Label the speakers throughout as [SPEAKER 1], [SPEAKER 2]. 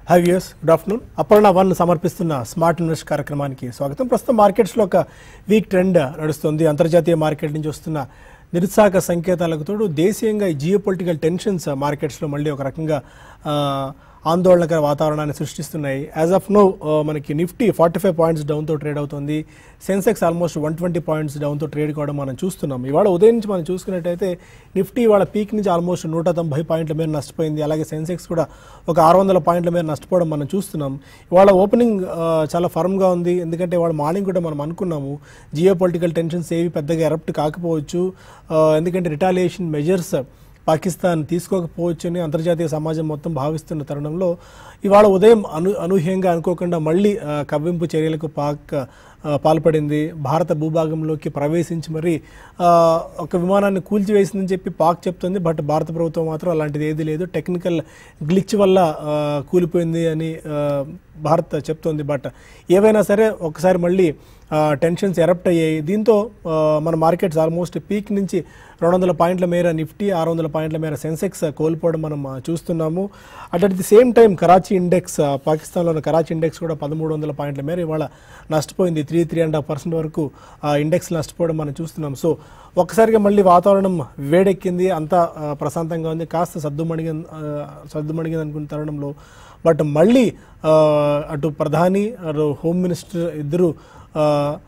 [SPEAKER 1] High viewers good afternoon Aparna one సమర్పిస్తున్న smart invest కార్యక్రమానికి స్వాగతం ప్రస్తుతం మార్కెట్స్లో ఒక వీక్ ట్రెండ్ నడుస్తుంది అంతర్జాతీయ మార్కెట్ నుంచి వస్తున్న నిరుత్సాహక సంకేతాలకు తోడు దేశీయంగా ఈ జియో పొలిటికల్ టెన్షన్స్ మార్కెట్స్లో మళ్ళీ ఒక రకంగా ఆ, ఆందోళనకర వాతావరణాన్ని సృష్టిస్తున్నాయి యాజ్ ఆఫ్ నో మనకి నిఫ్టీ ఫార్టీ ఫైవ్ పాయింట్స్ డౌన్తో ట్రేడ్ అవుతుంది Sensex almost one twenty points డౌన్తో ట్రేడ్ కావడం మనం చూస్తున్నాం ఇవాళ ఉదయం నుంచి మనం చూసుకున్నట్టయితే నిఫ్టీ ఇవాళ పీక్ నుంచి ఆల్మోస్ట్ నూట తొంభై పాయింట్ల మేర నష్టపోయింది అలాగే సెన్సెక్స్ కూడా ఒక ఆరు వందల పాయింట్ల మేర నష్టపోవడం మనం చూస్తున్నాం ఇవాళ ఓపెనింగ్ ఆ, చాలా ఫర్మ్గా ఉంది ఎందుకంటే ఇవాళ మార్నింగ్ కూడా మనం అనుకున్నాము జియో పొలిటికల్ టెన్షన్స్ ఏవి పెద్దగా ఎరప్ట్ కాకపోవచ్చు ఆ, ఎందుకంటే రిటాలియేషన్ మెజర్స్ పాకిస్తాన్ తీసుకోకపోవచ్చు అని అంతర్జాతీయ సమాజం మొత్తం భావిస్తున్న తరుణంలో ఇవాళ ఉదయం అను అనూహ్యంగా అనుకోకుండా మళ్ళీ ఆ, కవ్వింపు చర్యలకు పాక్ ఆ, పాల్పడింది భారత భూభాగంలోకి ప్రవేశించి మరి ఆ, ఒక విమానాన్ని కూల్చివేసిందని చెప్పి పాక్ చెప్తుంది బట్ భారత ప్రభుత్వం మాత్రం అలాంటిది ఏది లేదు టెక్నికల్ గ్లిచ్ వల్ల ఆ, కూలిపోయింది అని ఆ, భారత్ చెప్తోంది బట్ ఏవైనా సరే ఒకసారి మళ్ళీ టెన్షన్స్ ఎరప్ట్ అయ్యాయి దీంతో ఆ, మన మార్కెట్స్ ఆల్మోస్ట్ పీక్ నుంచి రెండు వందల పాయింట్ల మేర నిఫ్టీ ఆరు వందల పాయింట్ల మేర సెన్సెక్స్ కోల్పోవడం మనం ఆ, చూస్తున్నాము at at the same time Karachi index ఆ, పాకిస్తాన్లో ఉన్న కరాచీ ఇండెక్స్ కూడా పదమూడు వందల పాయింట్ల మేర ఇవాళ నష్టపోయింది three three and half percent వరకు ఆ ఇండెక్స్ నష్టపోవడం మనం చూస్తున్నాం సో ఒక్కసారిగా మళ్ళీ వాతావరణం వేడెక్కింది అంతా ఆ, ప్రశాంతంగా ఉంది కాస్త సర్దుమణిగి సర్దుమణిగింది అనుకున్న తరుణంలో బట్ మళ్ళీ ఆ, అటు ప్రధాని అటు హోమ్ మినిస్టర్ ఇద్దరు ఆ,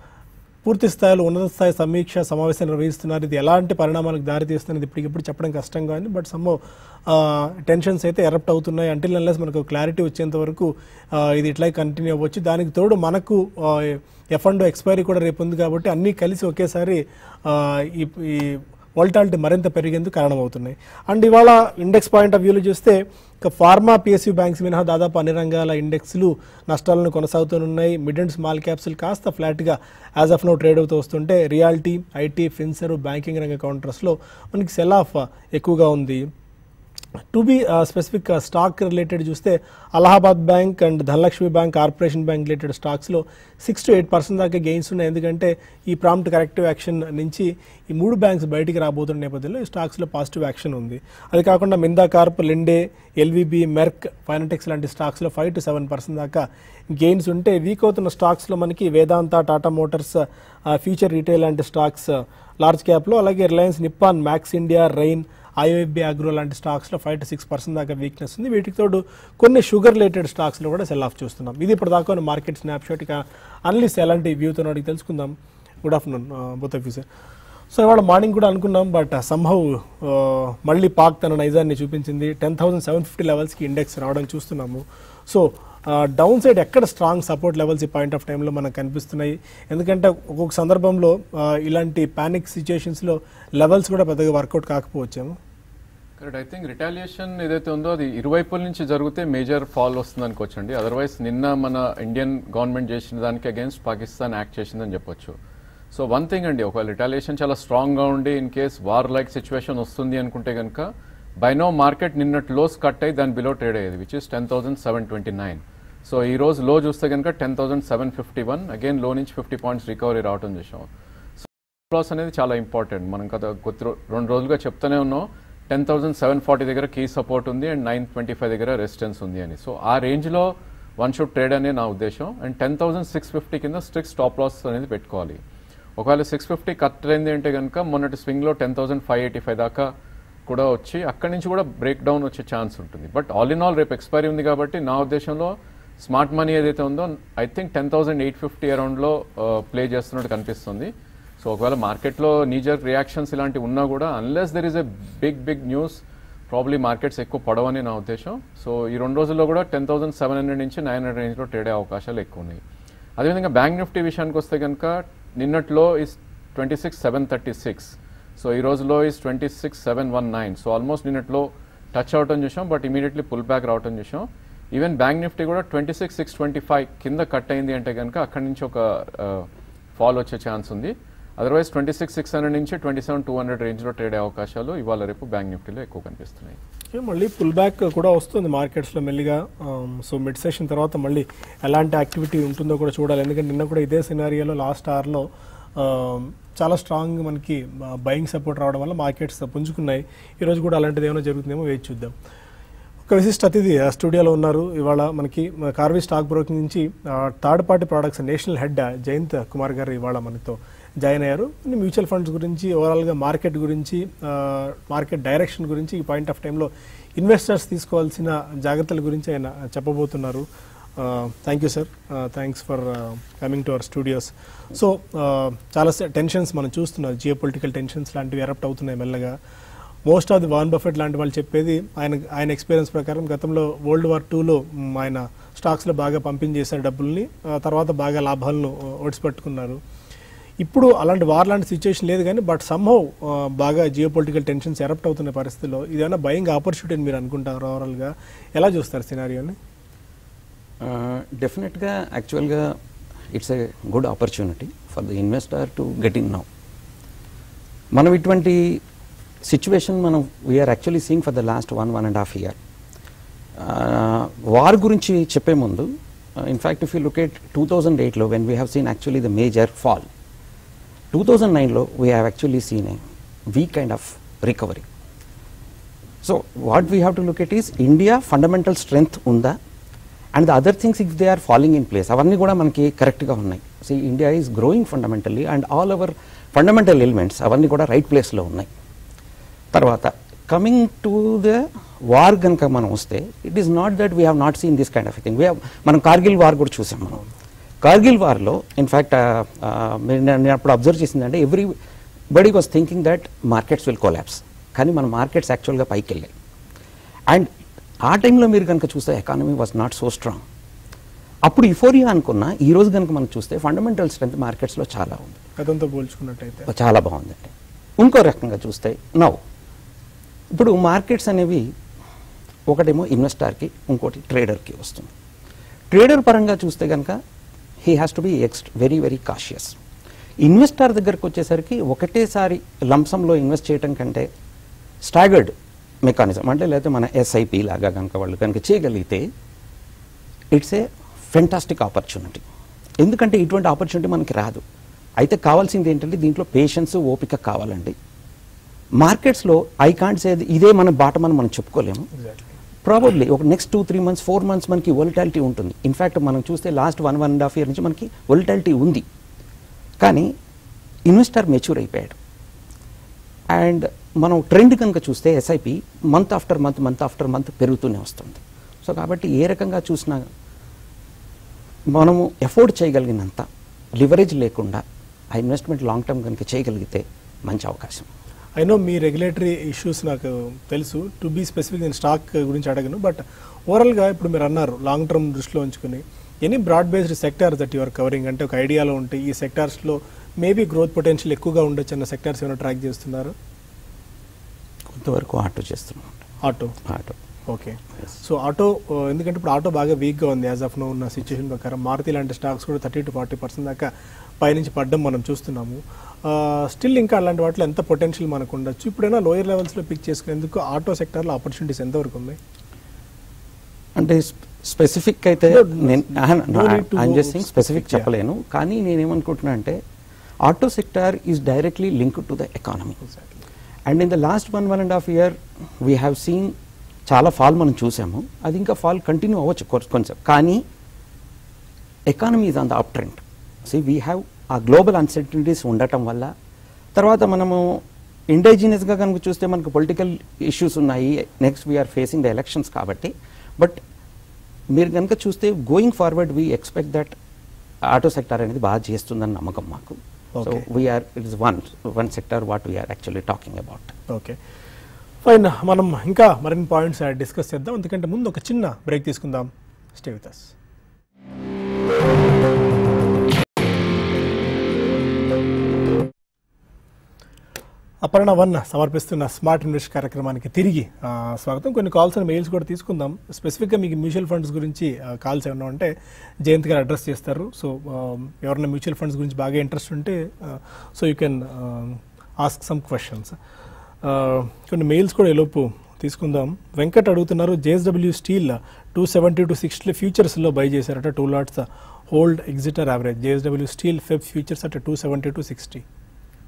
[SPEAKER 1] పూర్తి స్థాయిలో ఉన్నత స్థాయి సమీక్ష సమావేశం నిర్వహిస్తున్నారు ఇది ఎలాంటి పరిణామాలకు దారితీస్తున్నది ఇప్పటికిప్పుడు చెప్పడం కష్టంగా ఉంది బట్ సమ్మో టెన్షన్స్ అయితే ఎరప్ట్ అవుతున్నాయి అంటిల్ అన్లెస్ మనకు క్లారిటీ వచ్చేంత వరకు ఆ, ఇది ఇట్లా కంటిన్యూ అవ్వచ్చు దానికి తోడు మనకు ఎఫ్ అండ్ ఎక్స్పైరీ కూడా రేపు ఉంది కాబట్టి అన్నీ కలిసి ఒకేసారి ఆ, ఈ ఈ వోల్టాలిటీ మరింత పెరిగేందుకు కారణమవుతున్నాయి అండ్ ఇవాళ ఇండెక్స్ పాయింట్ ఆఫ్ వ్యూలో చూస్తే ఇక ఫార్మా పిఎస్యూ బ్యాంక్స్ మినహా దాదాపు అన్ని రంగాల ఇండెక్స్లు నష్టాలను కొనసాగుతున్నాయి మిడ్ అండ్ స్మాల్ క్యాప్స్లు కాస్త ఫ్లాట్గా యాజ్ ఆఫ్ నో ట్రేడ్ అవుతూ వస్తుంటే రియాలిటీ ఐటీ ఫిన్సర్ బ్యాంకింగ్ రంగ కౌంటర్స్లో మనకి సెల్ ఆఫ్ ఎక్కువగా ఉంది to be specific stock related చూస్తే Allahabad bank and Dhanalakshmi bank corporation bank related స్టాక్స్లో సిక్స్ టు ఎయిట్ పర్సెంట్ దాకా గెయిన్స్ ఉన్నాయి ఎందుకంటే ఈ ప్రాంప్ట్ కరెక్టివ్ యాక్షన్ నుంచి ఈ మూడు బ్యాంక్స్ బయటికి రాబోతున్న నేపథ్యంలో ఈ స్టాక్స్లో పాజిటివ్ యాక్షన్ ఉంది అది కాకుండా Minda corp Linde LVB Merck Finetex లాంటి స్టాక్స్లో ఫైవ్ టు సెవెన్ పర్సెంట్ దాకా గెయిన్స్ ఉంటే వీక్ అవుతున్న స్టాక్స్లో మనకి Vedanta Tata motors future retail లాంటి స్టాక్స్ లార్జ్ క్యాప్లో అలాగే Reliance Nippon Max India Rain IOFB agro లాంటి స్టాక్స్లో ఫైవ్ టు సిక్స్ పర్సెంట్ దాకా వీక్నెస్ ఉంది వీటికి తోడు కొన్ని షుగర్ రిలేటెడ్ స్టాక్స్లో కూడా సెల్ ఆఫ్ చూస్తున్నాం ఇది ఇప్పుడు దాకా ఉన్న మార్కెట్ స్నాప్షాట్ ఇక అన్లిస్ట్ ఎలాంటి వ్యూతో అడిగి తెలుసుకుందాం good afternoon both of sir so ఇవాళ మార్నింగ్ కూడా అనుకున్నాం బట్ సంభవ్ మళ్ళీ పాక్ తన నైజాన్ని చూపించింది టెన్ థౌసండ్ సెవెన్ ఫిఫ్టీ లెవెల్స్కి ఇండెక్స్ రావడం చూస్తున్నాము సో డౌన్ సైడ్ ఎక్కడ స్ట్రాంగ్ సపోర్ట్ లెవెల్స్ ఈ పాయింట్ ఆఫ్ టైంలో మనకు కనిపిస్తున్నాయి ఎందుకంటే ఒక్కొక్క సందర్భంలో ఆ, ఇలాంటి పానిక్ సిచ్యుయేషన్స్లో లెవెల్స్ కూడా పెద్దగా వర్కౌట్ కాకపోవచ్చేమో
[SPEAKER 2] కరెక్ట్ ఐ థింక్ రిటాలియేషన్ ఏదైతే ఉందో అది ఇరువైపుల నుంచి జరిగితే మేజర్ ఫాల్ వస్తుంది అనుకోవచ్చండి అదర్వైజ్ నిన్న మన ఇండియన్ గవర్నమెంట్ చేసిన దానికి అగేన్స్ట్ పాకిస్తాన్ యాక్ట్ చేసిందని చెప్పొచ్చు సో వన్ థింగ్ అండి ఒకవేళ రిటాలియేషన్ చాలా స్ట్రాంగ్గా ఉండి in case war like situation వస్తుంది అనుకుంటే కనుక బై నో మార్కెట్ నిన్నటి లోస్ కట్ అయ్యి దాని బిలో ట్రేడ్ అయ్యేది which is ten thousand seven twenty nine so ఈ రోజు లో చూస్తే కనుక ten thousand seven fifty one again low నుంచి ఫిఫ్టీ పాయింట్స్ రికవరీ రావడం చూసాం లాస్ అనేది చాలా ఇంపార్టెంట్ మనం గత కొద్ది రో- రెండు రోజులుగా చెప్తూనే ఉన్నాం టెన్ థౌసండ్ సెవెన్ ఫార్టీ దగ్గర కీ సపోర్ట్ ఉంది అండ్ నైన్ ట్వంటీ ఫైవ్ దగ్గర రెసిస్టెన్స్ ఉంది అని సో ఆ రేంజ్లో వన్ షుడ్ ట్రేడ్ అనే నా ఉద్దేశం and ten thousand six fifty కింద స్ట్రిక్ స్టాప్ లాస్ అనేది పెట్టుకోవాలి ఒకవేళ సిక్స్ ఫిఫ్టీ కట్ అయింది అంటే కనుక మొన్నటి స్వింగ్లో ten thousand five eighty five దాకా కూడా వచ్చి అక్కడి నుంచి కూడా బ్రేక్ డౌన్ వచ్చే ఛాన్స్ ఉంటుంది బట్ ఆల్ ఇన్ ఆల్ రేపు ఎక్స్పైరీ ఉంది కాబట్టి నా ఉద్దేశంలో స్మార్ట్ మనీ ఏదైతే ఉందో I think ten thousand eight fifty అరౌండ్లో ప్లే చేస్తున్నట్టు కనిపిస్తుంది సో ఒకవేళ మార్కెట్లో నీజర్ రియాక్షన్స్ ఇలాంటివి ఉన్నా కూడా unless there is a big big news probably markets ఎక్కువ పడవని నా ఉద్దేశం సో ఈ రెండు రోజుల్లో కూడా టెన్ థౌసండ్ సెవెన్ హండ్రెడ్ నుంచి నైన్ హండ్రెడ్ రేంజ్లో ట్రేడ్ అయ్యే అవకాశాలు ఎక్కువ ఉన్నాయి అదేవిధంగా బ్యాంక్ నిఫ్టీ విషయానికి వస్తే కనుక నిన్నట్లో is twenty six seven thirty six so ఈ రోజులో is twenty six seven one nine so almost నిన్నట్లో టచ్ అవటం చూసాం బట్ ఇమీడియట్లీ పుల్ బ్యాక్ రావటం చూసాం ఈవెన్ బ్యాంక్ నిఫ్టీ కూడా twenty six six twenty five కింద కట్ అయింది అంటే కనుక అక్కడి నుంచి ఒక ఫాల్ వచ్చే ఛాన్స్ ఉంది otherwise twenty six six hundred నుంచి ట్వంటీ సెవెన్ టూ హండ్రెడ్ రేంజ్లో ట్రేడ్ అయ్యే అవకాశాలు ఇవాళ రేపు బ్యాంక్ నిఫ్టీలో ఎక్కువ కనిపిస్తున్నాయి
[SPEAKER 1] ఏ, మళ్ళీ పుల్ బ్యాక్ కూడా వస్తుంది మార్కెట్స్లో మెల్లిగా ఆమ్, సో మిడ్ సెషన్ తర్వాత మళ్ళీ ఎలాంటి యాక్టివిటీ ఉంటుందో కూడా చూడాలి ఎందుకంటే నిన్న కూడా ఇదే సినారియోలో లాస్ట్ అవర్లో చాలా స్ట్రాంగ్ మనకి బయింగ్ సపోర్ట్ రావడం వల్ల మార్కెట్స్ పుంజుకున్నాయి ఈరోజు కూడా అలాంటిది ఏమైనా జరుగుతుందేమో వేచి చూద్దాం ఒక విశిష్ట అతిథి ఆ, స్టూడియోలో ఉన్నారు ఇవాళ మనకి మన కార్వి స్టాక్ బ్రోకింగ్ నుంచి ఆ, third party products national head Jayant Kumar garu ఇవాళ మనతో జాయిన్ అయ్యారు కొన్ని మ్యూచువల్ ఫండ్స్ గురించి ఓవరాల్గా మార్కెట్ గురించి ఆ, మార్కెట్ డైరెక్షన్ గురించి ఈ పాయింట్ ఆఫ్ టైంలో ఇన్వెస్టర్స్ తీసుకోవాల్సిన జాగ్రత్తల గురించి ఆయన చెప్పబోతున్నారు thank you sir thanks for coming to our studios so చాలా టెన్షన్స్ మనం చూస్తున్నాం జియో పొలిటికల్ టెన్షన్స్ లాంటివి ఎరప్ట్ అవుతున్నాయి మెల్లగా most of the Warren Buffett లాంటి వాళ్ళు చెప్పేది ఆయన ఆయన ఎక్స్పీరియన్స్ ప్రకారం గతంలో వరల్డ్ వార్ టూలో ఆయన స్టాక్స్లో బాగా పంపించేశారు డబ్బుల్ని ఆ తర్వాత బాగా లాభాలను ఓడిసిపెట్టుకున్నారు ఇప్పుడు అలాంటి వార్ లాంటి సిచ్యువేషన్ లేదు కానీ బట్ సమ్హౌ బాగా జియో పొలిటికల్ టెన్షన్స్ ఎరప్ట్ అవుతున్న పరిస్థితిలో ఇదేమైనా భయంగా ఆపర్చునిటీ అని మీరు అనుకుంటారు ఓవరాల్గా ఎలా చూస్తారు సినారియోని
[SPEAKER 3] డెఫినెట్గా యాక్చువల్గా it's a good opportunity for the investor to get in now మనం ఇటువంటి సిచ్యువేషన్ మనం we're actually seeing for the last one one and half year war గురించి చెప్పే ముందు in fact if you look at two thousand ఎయిట్లో when we have seen actually the major fall two thousand నైన్లో we have actually seen a weak kind of recovery so what we have to look at is India fundamental strength ఉందా and the other things if they are following in place అవన్నీ కూడా మనకి కరెక్ట్గా ఉన్నాయి so India is growing fundamentally and all our fundamental elements అవన్నీ కూడా right ప్లేస్లో ఉన్నాయి తర్వాత కమింగ్ టు ద వార్ కనుక మనం వస్తే it is not that we have not seen this kind of thing we మనం కార్గిల్ వార్ కూడా చూసాం మనం కార్గిల్ వార్లో ఇన్ఫ్యాక్ట్ నేను అప్పుడు అబ్జర్వ్ చేసిందంటే everybody was thinking that markets will collapse కానీ మన మార్కెట్స్ యాక్చువల్గా పైకి వెళ్ళాయి అండ్ ఆ టైంలో మీరు కనుక చూస్తే economy was not so strong అప్పుడు ఇఫోరియా అనుకున్న ఈ రోజు కనుక మనం చూస్తే ఫండమెంటల్ స్ట్రెంత్ మార్కెట్స్లో చాలా ఉంది
[SPEAKER 1] గతంతో పోల్చుకున్నట్టయితే
[SPEAKER 3] చాలా బాగుందండి ఇంకో రకంగా చూస్తే నవ్వు ఇప్పుడు మార్కెట్స్ అనేవి ఒకటేమో ఇన్వెస్టార్కి ఇంకోటి ట్రేడర్కి వస్తుంది ట్రేడర్ పరంగా చూస్తే కనుక హీ హ్యాస్ టు బి ఎక్స్ట్ వెరీ వెరీ కాషియస్ ఇన్వెస్టార్ దగ్గరకు వచ్చేసరికి ఒకటేసారి లంసంలో ఇన్వెస్ట్ చేయడం కంటే స్టాగర్డ్ మెకానిజం అంటే లేకపోతే మన ఎస్ఐపి లాగా కనుక వాళ్ళు కనుక చేయగలిగితే ఇట్స్ ఏ ఫెంటాస్టిక్ ఆపర్చునిటీ ఎందుకంటే ఇటువంటి ఆపర్చునిటీ మనకి రాదు అయితే కావాల్సింది ఏంటంటే దీంట్లో పేషెన్స్ ఓపిక కావాలండి మార్కెట్స్లో ఐ కాంట్ సే ఇదే మన బాటం అని మనం చెప్పుకోలేము
[SPEAKER 1] ఎగ్జాక్ట్లీ
[SPEAKER 3] ప్రాబబ్లీ ఒక next two three months four months మనకి వొలిటాలిటీ ఉంటుంది ఇన్ఫ్యాక్ట్ మనం చూస్తే last one one and half year నుంచి మనకి వొలిటాలిటీ ఉంది కానీ ఇన్వెస్టర్ మెచ్యూర్ అయిపోయాడు అండ్ మనం ట్రెండ్ కనుక చూస్తే SIP month after month month after month పెరుగుతూనే వస్తుంది సో కాబట్టి ఏ రకంగా చూసినా మనము ఎఫోర్డ్ చేయగలిగినంత లివరేజ్ లేకుండా ఆ ఇన్వెస్ట్మెంట్ లాంగ్ టర్మ్ కనుక చేయగలిగితే మంచి అవకాశం
[SPEAKER 1] అయినో మీ రెగ్యులేటరీ ఇష్యూస్ నాకు తెలుసు టు బీ స్పెసిఫిక్ నేను స్టాక్ గురించి అడగను బట్ ఓవరాల్గా ఇప్పుడు మీరు అన్నారు లాంగ్ టర్మ్ దృష్టిలో ఉంచుకుని any broad based sector that your covering అంటే ఒక ఐడియాలో ఉంటే ఈ సెక్టార్స్లో మేబీ గ్రోత్ పొటెన్షియల్ ఎక్కువగా ఉండొచ్చు అన్న సెక్టార్స్ ఏమైనా ట్రాక్ చేస్తున్నారు
[SPEAKER 3] కొంతవరకు ఆటో చేస్తున్నాం
[SPEAKER 1] auto
[SPEAKER 3] auto
[SPEAKER 1] okay so auto ఆ, ఎందుకంటే ఇప్పుడు ఆటో బాగా వీక్గా ఉంది యాజ్ ఆఫ్ నో ఉన్న సిచ్యువేషన్ ప్రకారం మారుతి లాంటి స్టాక్స్ కూడా థర్టీ టు ఫార్టీ పర్సెంట్ దాకా పైనుంచి పడ్డం మనం చూస్తున్నాము స్టిల్ ఇంకా అలాంటి వాటిలో ఎంత పొటెన్షియల్ మనకు ఉండొచ్చు ఇప్పుడైనా లోయర్ లెవెల్స్లో పిక్ చేసుకునేందుకు ఆటో సెక్టార్లో ఆపర్చునిటీస్ ఎంతవరకు ఉన్నాయి
[SPEAKER 3] అంటే స్పెసిఫిక్ అయితే
[SPEAKER 1] No,
[SPEAKER 3] నేను
[SPEAKER 1] no need to go
[SPEAKER 3] just specific
[SPEAKER 1] specific, yeah.
[SPEAKER 3] చెప్పలేను కానీ నేనేమనుకుంటున్నా అంటే auto sector is directly link to the economy and in the last one one and half year we have seen చాలా ఫాల్ మనం చూసాము అది ఇంకా ఫాల్ కంటిన్యూ అవ్వచ్చు కొ- కొంచెం కానీ economy is on the up trend see we have a global uncertainties ఉండటం వల్ల తర్వాత మనము ఇండైజినియస్గా కనుక చూస్తే మనకు పొలిటికల్ ఇష్యూస్ ఉన్నాయి next we're facing the elections కాబట్టి బట్ మీరు కనుక చూస్తే going forward we expect that auto sector అనేది బాగా చేస్తుందని నమ్మకం మాకు so
[SPEAKER 1] Okay.
[SPEAKER 3] We're it is one one sector what we're actually talking about
[SPEAKER 1] okay fine మనం ఇంకా మరిన్ని పాయింట్స్ డిస్కస్ చేద్దాం ఎందుకంటే ముందు ఒక చిన్న బ్రేక్ తీసుకుందాం stay with us Aparna one సమర్పిస్తున్న స్మార్ట్ ఇన్వెస్ట్ కార్యక్రమానికి తిరిగి ఆ, స్వాగతం కొన్ని కాల్స్ అండ్ మెయిల్స్ కూడా తీసుకుందాం స్పెసిఫిక్గా మీకు మ్యూచువల్ ఫండ్స్ గురించి కాల్స్ ఏమన్నా ఉంటే జయంత్ గారు అడ్రస్ చేస్తారు సో ఆ, ఎవరైనా మ్యూచువల్ ఫండ్స్ గురించి బాగా ఇంట్రెస్ట్ ఉంటే so you can ask some questions కొన్ని మెయిల్స్ కూడా ఎలోపు తీసుకుందాం వెంకట్ అడుగుతున్నారు JSW steel two seventy two sixty ఫ్యూచర్స్లో బై చేశారట two lots hold exit or average JSW steel Feb futures at two seventy two sixty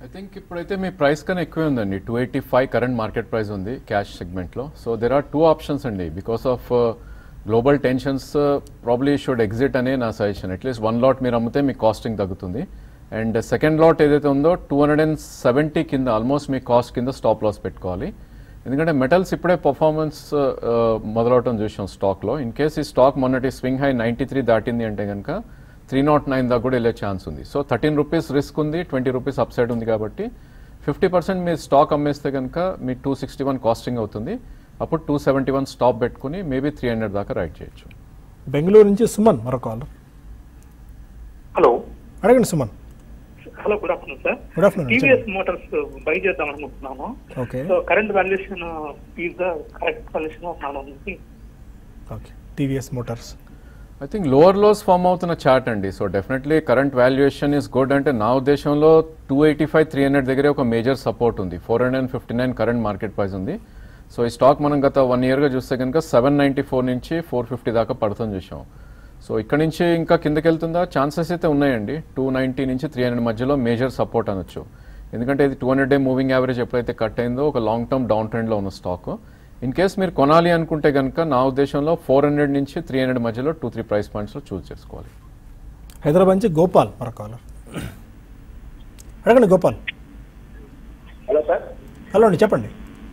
[SPEAKER 2] I think ఇప్పుడైతే మీ ప్రైస్ కన్నా ఎక్కువే ఉందండి two eighty five current market price ఉంది క్యాష్ సెగ్మెంట్లో so there are two options అండి because of global tensions probably should exit అనే నా సజెషన్ అట్లీస్ట్ వన్ లాట్ మీరు అమ్మితే మీ కాస్టింగ్ తగ్గుతుంది అండ్ సెకండ్ లాట్ ఏదైతే ఉందో టూ హండ్రెడ్ అండ్ సెవెంటీ కింద ఆల్మోస్ట్ మీ కాస్ట్ కింద స్టాప్ లాస్ పెట్టుకోవాలి ఎందుకంటే మెటల్స్ ఇప్పుడే పర్ఫార్మెన్స్ మొదలవటం చూసాం స్టాక్లో ఇన్ కేస్ ఈ స్టాక్ మొన్నటి స్వింగ్ హై నైంటీ త్రీ దాటింది అంటే కనుక త్రీ నాట్ నైన్ దాకా కూడా వెళ్ళే ఛాన్స్ ఉంది సో థర్టీన్ రూపీస్ రిస్క్ ఉంది ట్వంటీ రూపీస్ అప్ సైడ్ ఉంది కాబట్టి ఫిఫ్టీ పర్సెంట్ మీరు స్టాక్ అమ్మేస్తే కనుక మీ టూ సిక్స్టీ వన్ కాస్టింగ్ అవుతుంది అప్పుడు టూ సెవెంటీ వన్ స్టాప్ పెట్టుకుని మేబీ త్రీ హండ్రెడ్ దాకా రైడ్ చేయొచ్చు
[SPEAKER 1] బెంగళూరు నుంచి సుమన్ మరో కాల్
[SPEAKER 4] హలో
[SPEAKER 1] అడగండి Suman
[SPEAKER 4] hello good afternoon sir
[SPEAKER 1] good afternoon
[SPEAKER 4] TVS motors buy చేద్దాం అనుకుంటున్నాము
[SPEAKER 1] okay
[SPEAKER 4] so current valuation is the correct valuation of నాలుగు నుంచి
[SPEAKER 1] okay TVS motors
[SPEAKER 2] I think lower lows form అవుతున్న చార్ట్ అండి so definitely current valuation is good అంటే నా ఉద్దేశంలో two eighty five three hundred దగ్గరే ఒక మేజర్ సపోర్ట్ ఉంది four hundred and fifty nine current market price ఉంది సో ఈ స్టాక్ మనం గత వన్ ఇయర్గా చూస్తే కనుక సెవెన్ నైంటీ ఫోర్ నుంచి ఫోర్ ఫిఫ్టీ దాకా పడుతుంది చూసాం సో ఇక్కడ నుంచి ఇంకా కిందకి వెళ్తుందా ఛాన్సెస్ అయితే ఉన్నాయండి టూ నైంటీ నుంచి త్రీ హండ్రెడ్ మధ్యలో మేజర్ సపోర్ట్ అనొచ్చు ఎందుకంటే ఇది two hundred day moving average ఎప్పుడైతే కట్ అయిందో ఒక లాంగ్ టర్మ్ డౌన్ ట్రెండ్లో ఉన్న స్టాక్ ఇన్ కేస్ మీరు కొనాలి అనుకుంటే కనుక నా ఉద్దేశంలో ఫోర్ హండ్రెడ్ నుంచి త్రీ హండ్రెడ్ మధ్యలో టూ త్రీ ప్రైస్ పాయింట్స్లో చూస్ చేసుకోవాలి
[SPEAKER 1] హైదరాబాద్ నుంచి గోపాల్ మరో కాలర్ అడగండి గోపాల్
[SPEAKER 5] హలో సార్
[SPEAKER 1] హలో అండి చెప్పండి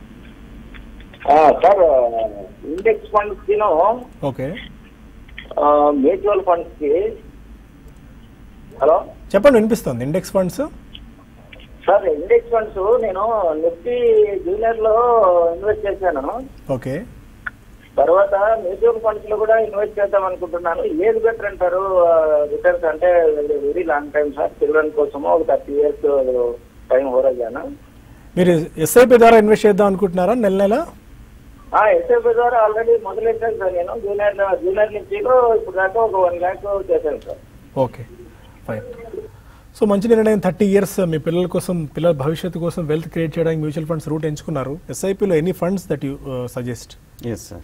[SPEAKER 5] సార్ ఇండెక్స్ ఫండ్స్ కి
[SPEAKER 1] ఓకే
[SPEAKER 5] మ్యూచువల్ ఫండ్స్ కి హలో
[SPEAKER 1] చెప్పండి వినిపిస్తుంది index funds
[SPEAKER 5] sir index funds నేను నిఫ్టీ జూనియర్ లో ఇన్వెస్ట్ చేశాను
[SPEAKER 1] ఓకే
[SPEAKER 5] తర్వాత మ్యూచువల్ ఫండ్స్ లో కూడా ఇన్వెస్ట్ చేద్దాం అనుకుంటున్నాను ఏది బెటర్ అంటారు రిటర్న్స్ అంటే very long time sir children కోసము ఒక థర్టీ ఇయర్స్ టైం హోరాజాను
[SPEAKER 1] మీరు ఎస్ఐపి ద్వారా ఇన్వెస్ట్ చేద్దాం అనుకుంటున్నారా నెల నెల
[SPEAKER 5] ఎస్ఐపి ద్వారా ఆల్రెడీ మొదలెట్టాను సార్ నేను జూనియర్ జూనియర్ నుంచి ఇప్పుడు దాకా ఒక వన్ ల్యాక్ చేశాను సార్
[SPEAKER 1] ఓకే ఫైన్ సో మంచి నిర్ణయం థర్టీ ఇయర్స్ మీ పిల్లల కోసం పిల్లల భవిష్యత్తు కోసం వెల్త్ క్రియేట్ చేయడానికి మ్యూచువల్ ఫండ్స్ రూట్ ఎంచుకున్నారు ఎస్ఐపిలో any funds that you suggest
[SPEAKER 3] yes sir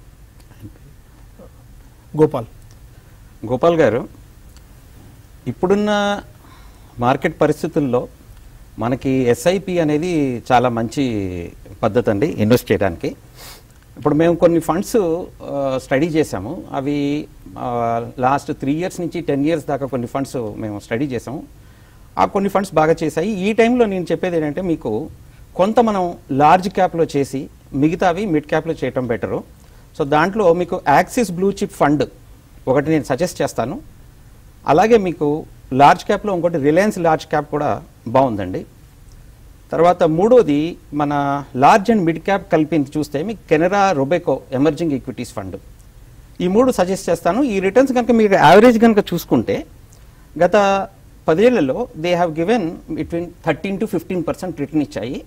[SPEAKER 1] Gopal
[SPEAKER 3] Gopal garu ఇప్పుడున్న మార్కెట్ పరిస్థితుల్లో మనకి ఎస్ఐపి అనేది చాలా మంచి పద్ధతి అండి ఇన్వెస్ట్ చేయడానికి ఇప్పుడు మేము కొన్ని ఫండ్స్ స్టడీ చేసాము అవి లాస్ట్ త్రీ ఇయర్స్ నుంచి టెన్ ఇయర్స్ దాకా కొన్ని ఫండ్స్ మేము స్టడీ చేసాము ఆ కొన్ని ఫండ్స్ బాగా చేశాయి ఈ టైంలో నేను చెప్పేది ఏంటంటే మీకు కొంత మనం లార్జ్ క్యాప్లో చేసి మిగతావి మిడ్ క్యాప్లో చేయటం బెటరు సో దాంట్లో మీకు యాక్సిస్ బ్లూ చిప్ ఫండ్ ఒకటి నేను సజెస్ట్ చేస్తాను అలాగే మీకు లార్జ్ క్యాప్లో ఇంకోటి రిలయన్స్ లార్జ్ క్యాప్ కూడా బాగుందండి తర్వాత మూడోది మన లార్జ్ అండ్ మిడ్ క్యాప్ కలిపి చూస్తే మీకు Canara Robeco emerging equities fund ఈ మూడు సజెస్ట్ చేస్తాను ఈ రిటర్న్స్ కనుక మీరు యావరేజ్ కనుక చూసుకుంటే గత పదేళ్లలో they have given between thirteen to fifteen percent return ఇచ్చాయి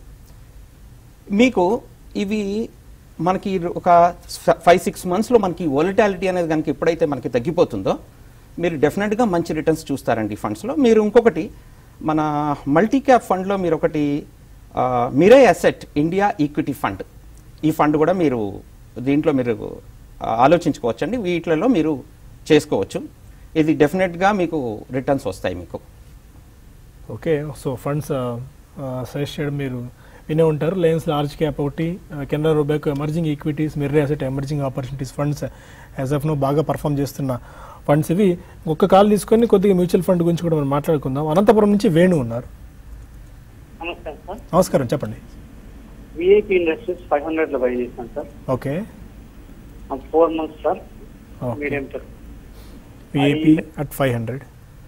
[SPEAKER 3] మీకు ఇవి మనకి ఒక ఫైవ్ సిక్స్ మంత్స్లో మనకి వొలటాలిటీ అనేది కనుక ఎప్పుడైతే మనకి తగ్గిపోతుందో మీరు డెఫినెట్గా మంచి రిటర్న్స్ చూస్తారండి ఈ ఫండ్స్లో మీరు ఇంకొకటి మన మల్టీ క్యాప్ ఫండ్లో మీరు ఒకటి Mirae asset India equity fund ఈ ఫండ్ కూడా మీరు దీంట్లో మీరు ఆ, ఆలోచించుకోవచ్చండి వీటిలలో మీరు చేసుకోవచ్చు ఇది డెఫినెట్గా మీకు రిటర్న్స్ వస్తాయి మీకు
[SPEAKER 1] ఓకే సో ఫండ్స్ సజెస్ట్ చేయడం మీరు వినే ఉంటారు లయన్స్ లార్జ్ క్యాప్ ఒకటి Canara Robeco emerging equities Mirae asset emerging opportunities funds as of now బాగా పర్ఫామ్ చేస్తున్న ఫండ్స్ ఇవి ఒక్క కాల్ తీసుకొని కొద్దిగా మ్యూచువల్ ఫండ్ గురించి కూడా మనం మాట్లాడుకుందాం అనంతపురం నుంచి వేణు ఉన్నారు
[SPEAKER 4] నమస్కారం సార్
[SPEAKER 1] నమస్కారం చెప్పండి
[SPEAKER 4] విఐపి ఇండస్ట్రీస్ ఫైవ్ హండ్రెడ్ లో బై చేశాను sir
[SPEAKER 1] okay
[SPEAKER 4] four months sir
[SPEAKER 1] okay
[SPEAKER 4] medium term
[SPEAKER 1] VIP at five hundred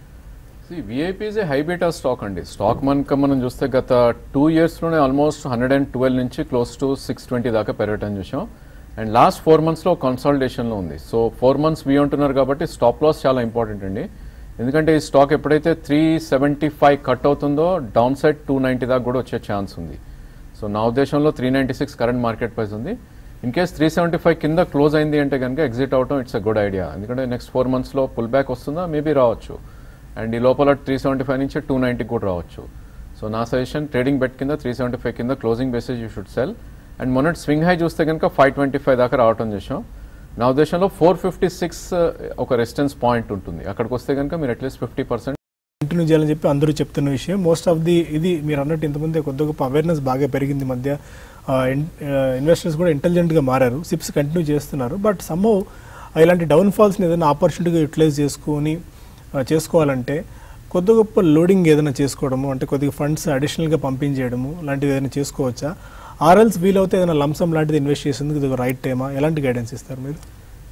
[SPEAKER 2] VIP is a high beta stock అండి స్టాక్ మనక మనం చూస్తే గత టూ ఇయర్స్లోనే ఆల్మోస్ట్ హండ్రెడ్ అండ్ ట్వెల్వ్ నుంచి క్లోజ్ టు సిక్స్ ట్వంటీ దాకా పెరగటం చూసాం అండ్ లాస్ట్ ఫోర్ మంత్స్లో కన్సాలిడేషన్లో ఉంది సో ఫోర్ మంత్స్ వి ఉంటున్నారు కాబట్టి స్టాప్ లాస్ చాలా ఇంపార్టెంట్ అండి ఎందుకంటే ఈ స్టాక్ ఎప్పుడైతే త్రీ సెవెంటీ ఫైవ్ కట్ అవుతుందో డౌన్ సైడ్ టూ నైంటీ దాకా కూడా వచ్చే ఛాన్స్ ఉంది సో నా ఉద్దేశంలో three ninety six current market price ఉంది in case three seventy five కింద క్లోజ్ అయింది అంటే కనుక ఎగ్జిట్ అవటం ఇట్స్ అ గుడ్ ఐడియా ఎందుకంటే నెక్స్ట్ ఫోర్ మంత్స్లో పుల్ బ్యాక్ వస్తుందా మేబీ రావచ్చు అండ్ ఈ లోపల త్రీ సెవెంటీ ఫైవ్ నుంచి టూ నైంటీకి కూడా రావచ్చు సో నా సజెషన్ ట్రేడింగ్ బెట్ కింద త్రీ సెవెంటీ ఫైవ్ కింద closing basis you should sell and మొన్నటి స్వింగ్ హై చూస్తే కనుక ఫైవ్ ట్వంటీ ఫైవ్ దాకా రావటం చేసాం నా ఉద్దేశంలో ఫోర్ ఫిఫ్టీ సిక్స్ ఒక రెసిస్టెన్స్ పాయింట్ ఉంటుంది అక్కడికి వస్తే కనుక మీరు అట్లీస్ట్ ఫిఫ్టీ పర్సెంట్
[SPEAKER 1] కంటిన్యూ చేయాలని చెప్పి అందరూ చెప్తున్న విషయం మోస్ట్ ఆఫ్ ది ఇది మీరు అన్నట్టు ఇంతకుముందే కొద్ది గొప్ప అవేర్నెస్ బాగా పెరిగింది ఈ మధ్య ఇన్వెస్టర్స్ కూడా ఇంటెలిజెంట్గా మారారు సిప్స్ కంటిన్యూ చేస్తున్నారు బట్ సమ్హౌ ఇలాంటి డౌన్ఫాల్స్ని ఏదైనా ఆపర్చునిటీగా యూటిలైజ్ చేసుకొని ఆ, చేసుకోవాలంటే కొద్ది గొప్ప లోడింగ్ ఏదైనా చేసుకోవడము అంటే కొద్దిగా ఫండ్స్ అడిషనల్గా పంపించేయడము లాంటివి ఏదైనా చేసుకోవచ్చా ఆర్ఎల్స్ వీలవుతే ఏదైనా లంసమ్ లాంటిది ఇన్వెస్ట్ చేసేందుకు ఇది రైట్ టైమా ఎలాంటి గైడెన్స్ ఇస్తారు మీరు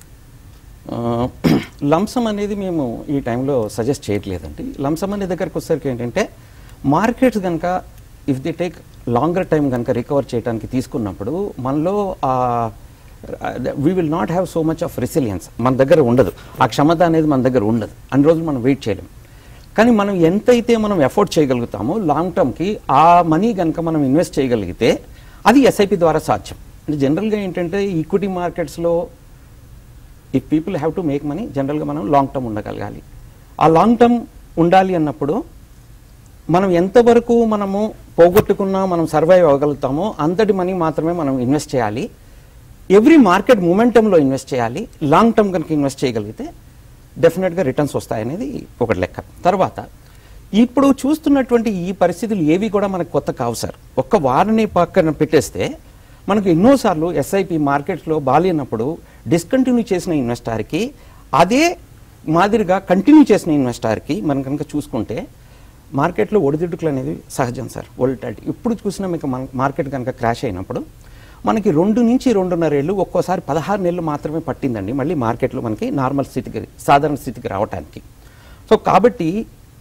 [SPEAKER 3] లంసమ్ అనేది మేము ఈ టైంలో సజెస్ట్ చేయట్లేదండి లంసమ్ అనే దగ్గరకు వచ్చేసరికి ఏంటంటే మార్కెట్స్ కనుక if the take longer time కనుక రికవర్ చేయడానికి తీసుకున్నప్పుడు మనలో we will not have so much of resilience మన దగ్గర ఉండదు ఆ క్షమత అనేది మన దగ్గర ఉండదు అన్ని రోజులు మనం వెయిట్ చేయలేం కానీ మనం ఎంతైతే మనం ఎఫోర్డ్ చేయగలుగుతామో లాంగ్ టర్మ్కి ఆ మనీ కనుక మనం ఇన్వెస్ట్ చేయగలిగితే అది ఎస్ఐపి ద్వారా సాధ్యం అంటే జనరల్గా ఏంటంటే ఈక్విటీ మార్కెట్స్లో if people have to make money జనరల్గా మనం లాంగ్ టర్మ్ ఉండగలగాలి ఆ లాంగ్ టర్మ్ ఉండాలి అన్నప్పుడు మనం ఎంతవరకు మనము పోగొట్టుకున్నా మనం సర్వైవ్ అవ్వగలుగుతామో అంతటి మనీ మాత్రమే మనం ఇన్వెస్ట్ చేయాలి ఎవ్రీ మార్కెట్ మూమెంటంలో ఇన్వెస్ట్ చేయాలి లాంగ్ టర్మ్ కనుక ఇన్వెస్ట్ చేయగలిగితే డెఫినెట్గా రిటర్న్స్ వస్తాయనేది ఒకటి లెక్క తర్వాత ఇప్పుడు చూస్తున్నటువంటి ఈ పరిస్థితులు ఏవి కూడా మనకు కొత్త కావు సార్ ఒక్క వారిని పక్కన పెట్టేస్తే మనకు ఎన్నోసార్లు ఎస్ఐపి మార్కెట్స్లో బాలేనప్పుడు డిస్కంటిన్యూ చేసిన ఇన్వెస్టార్కి అదే మాదిరిగా కంటిన్యూ చేసిన ఇన్వెస్టార్కి మనం కనుక చూసుకుంటే మార్కెట్లో ఒడిదుడుకులు అనేవి సహజం సార్ వోల్టాలిటీ ఇప్పుడు చూసినా మీకు మన మార్కెట్ కనుక క్రాష్ అయినప్పుడు మనకి రెండు నుంచి రెండున్నర ఏళ్ళు ఒక్కోసారి పదహారు నెలలు మాత్రమే పట్టిందండి మళ్ళీ మార్కెట్లో మనకి నార్మల్ స్థితికి సాధారణ స్థితికి రావడానికి సో కాబట్టి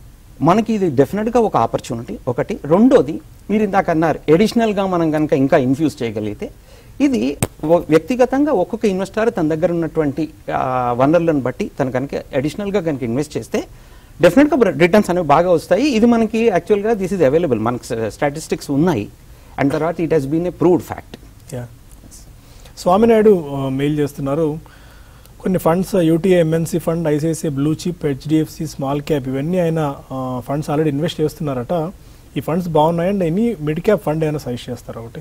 [SPEAKER 3] మనకి ఇది డెఫినెట్గా ఒక ఆపర్చునిటీ ఒకటి రెండోది మీరు ఇందాక అన్నారు ఎడిషనల్గా మనం కనుక ఇంకా ఇన్ఫ్యూజ్ చేయగలిగితే ఇది ఓ- వ్యక్తిగతంగా ఒక్కొక్క ఇన్వెస్టర్ తన దగ్గర ఉన్నటువంటి ఆ, వనరులను బట్టి తను కనుక అడిషనల్గా కనుక ఇన్వెస్ట్ చేస్తే డెఫినెట్గా రిటర్న్స్ అనేవి బాగా వస్తాయి ఇది మనకి యాక్చువల్గా దిస్ ఇస్ అవైలబుల్ మనకి స్టాటిస్టిక్స్ ఉన్నాయి అండ్ తర్వాత it has been a proved fact
[SPEAKER 1] yeah Swaminaidu ఆ, మెయిల్ చేస్తున్నారు కొన్ని funds UTI MNC fund ICICI blue chip HDFC small cap ఇవన్నీ ఆయన ఫండ్స్ ఆల్రెడీ ఇన్వెస్ట్ చేస్తున్నారట ఈ ఫండ్స్ బాగున్నాయండి ఎనీ మిడ్ క్యాప్ ఫండ్ ఏమైనా సజెస్ట్ చేస్తారా ఒకటి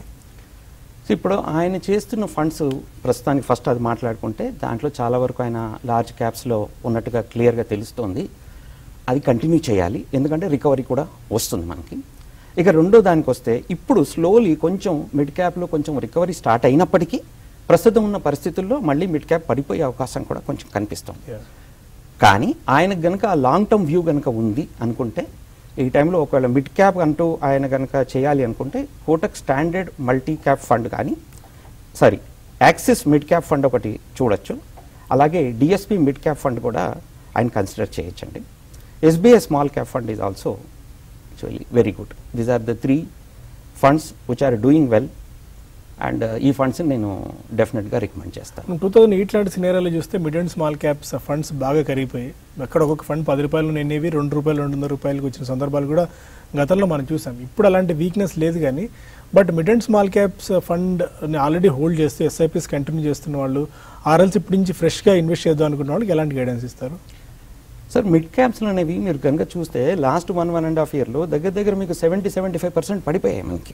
[SPEAKER 3] సో ఇప్పుడు ఆయన చేస్తున్న ఫండ్స్ ప్రస్తుతానికి ఫస్ట్ అది మాట్లాడుకుంటే దాంట్లో చాలా వరకు ఆయన లార్జ్ క్యాప్స్లో ఉన్నట్టుగా క్లియర్గా తెలుస్తోంది అది కంటిన్యూ చేయాలి ఎందుకంటే రికవరీ కూడా వస్తుంది మనకి ఇక రెండో దానికి వస్తే ఇప్పుడు స్లోలీ కొంచెం మిడ్ క్యాప్లో కొంచెం రికవరీ స్టార్ట్ అయినప్పటికీ ప్రస్తుతం ఉన్న పరిస్థితుల్లో మళ్ళీ మిడ్ క్యాప్ పడిపోయే అవకాశం కూడా కొంచెం కనిపిస్తుంది
[SPEAKER 1] Yeah.
[SPEAKER 3] కానీ ఆయనకు గనుక ఆ లాంగ్ టర్మ్ వ్యూ గనుక ఉంది అనుకుంటే ఈ టైంలో ఒకవేళ మిడ్ క్యాప్ అంటూ ఆయన గనుక చేయాలి అనుకుంటే Kotak standard multi cap fund కానీ sorry Axis mid cap fund ఒకటి చూడొచ్చు అలాగే డిఎస్పి మిడ్ క్యాప్ ఫండ్ కూడా ఆయన కన్సిడర్ చేయొచ్చండి SBI small cap fund is also actually very good these are the three funds which are doing well and ఈ funds నేను డెఫినెట్గా రికమెండ్ చేస్తాను
[SPEAKER 1] టూ థౌసండ్ ఎయిట్ లాంటి సినేరాలో చూస్తే mid and small caps funds బాగా కరిగిపోయి ఎక్కడ ఒక్కొక్క ఫండ్ పది రూపాయలు నిన్నేవి రెండు రూపాయలు రెండున్నర రూపాయలకు వచ్చిన సందర్భాలు కూడా గతంలో మనం చూసాం ఇప్పుడు అలాంటి వీక్నెస్ లేదు కానీ but mid and small caps fund already hold చేస్తూ ఎస్ఐపిస్ కంటిన్యూ చేస్తున్న వాళ్ళు ఆర్ఎల్స్ ఇప్పటి నుంచి ఫ్రెష్గా ఇన్వెస్ట్ చేద్దాం అనుకున్న వాళ్ళకి ఎలాంటి గైడెన్స్ ఇస్తారు
[SPEAKER 3] సార్ మిడ్ క్యాప్స్లో అనేవి మీరు కనుక చూస్తే last one one and half ఇయర్లో దగ్గర దగ్గర మీకు సెవెంటీ సెవెంటీ ఫైవ్ పర్సెంట్ పడిపోయాయి మనకి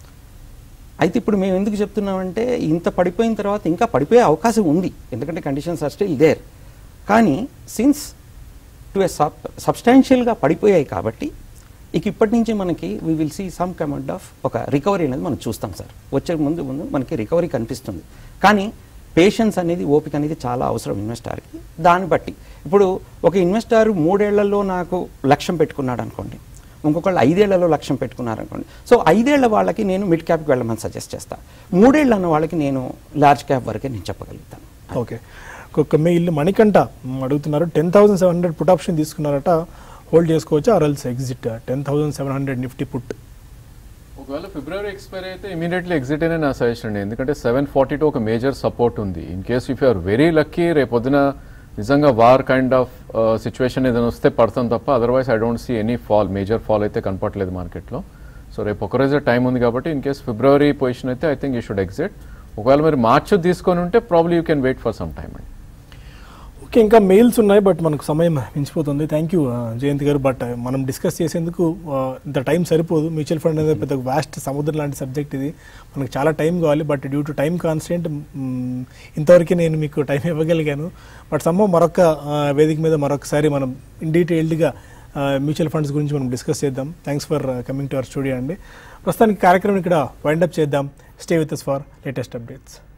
[SPEAKER 3] అయితే ఇప్పుడు మేము ఎందుకు చెప్తున్నామంటే ఇంత పడిపోయిన తర్వాత ఇంకా పడిపోయే అవకాశం ఉంది ఎందుకంటే కండిషన్స్ ఆర్ స్టిల్ దేర్ కానీ సిన్స్ టు ఎ సబ్ సబ్స్టాన్షియల్గా పడిపోయాయి కాబట్టి ఇక ఇప్పటి నుంచి మనకి we will see some comment of ఒక రికవరీ అనేది మనం చూస్తాం సార్ వచ్చే ముందు ముందు మనకి రికవరీ కనిపిస్తుంది కానీ పేషెన్స్ అనేది ఓపిక అనేది చాలా అవసరం ఇన్వెస్టార్కి దాన్ని బట్టి ఇప్పుడు ఒక ఇన్వెస్టార్ మూడేళ్లలో నాకు లక్ష్యం పెట్టుకున్నాడు అనుకోండి ఇంకొకళ్ళు ఐదేళ్లలో లక్ష్యం పెట్టుకున్నారు అనుకోండి సో ఐదేళ్ల వాళ్ళకి నేను మిడ్ క్యాప్కి వెళ్ళమని సజెస్ట్ చేస్తాను మూడేళ్ళు అన్న వాళ్ళకి నేను లార్జ్ క్యాప్ వరకే నేను చెప్పగలుగుతాను
[SPEAKER 1] ఓకే ఒక్కొక్క మెయిల్ మణికంట మ్, అడుగుతున్నారు ten thousand seven hundred put option తీసుకున్నారట హోల్డ్ చేసుకోవచ్చు ఆర్ఎల్స్ exit ten thousand seven hundred Nifty put
[SPEAKER 2] ఒకవేళ ఫిబ్రవరి ఎక్స్పైర్ అయితే ఇమీడియట్లీ ఎగ్జిట్ అనే నా సజెషన్ అండి ఎందుకంటే సెవెన్ ఫార్టీ టూ ఒక మేజర్ సపోర్ట్ ఉంది in case if you are very lucky రేపొద్దున నిజంగా వార్ కైండ్ ఆఫ్ సిచ్యువేషన్ ఏదైనా వస్తే పడతాం తప్ప otherwise I don't see any fall major fall అయితే కనపట్లేదు మార్కెట్లో సో రేపు ఒకరోజే టైం ఉంది కాబట్టి ఇన్ కేస్ ఫిబ్రవరి పొజిషన్ అయితే I think you should exit ఒకవేళ మీరు మార్చ్ తీసుకొని ఉంటే probably you can wait for some time అండి
[SPEAKER 1] ఓకే ఇంకా మెయిల్స్ ఉన్నాయి బట్ మనకు సమయం మించిపోతుంది థ్యాంక్ యూ జయంత్ గారు బట్ మనం డిస్కస్ చేసేందుకు ఆ, ఇంత టైం సరిపోదు మ్యూచువల్ ఫండ్ అనేది పెద్ద వాస్ట్ సముద్రం లాంటి సబ్జెక్ట్ ఇది మనకు చాలా టైం కావాలి but due to time constant ఇంతవరకు నేను మీకు టైం ఇవ్వగలిగాను బట్ సమ్మ మరొక ఆ, వేదిక మీద మరొకసారి మనం ఇన్ డీటెయిల్డ్గా మ్యూచువల్ ఫండ్స్ గురించి మనం డిస్కస్ చేద్దాం thanks for coming to our studio అండి ప్రస్తుతానికి కార్యక్రమం ఇక్కడ వైండప్ చేద్దాం stay with for latest updates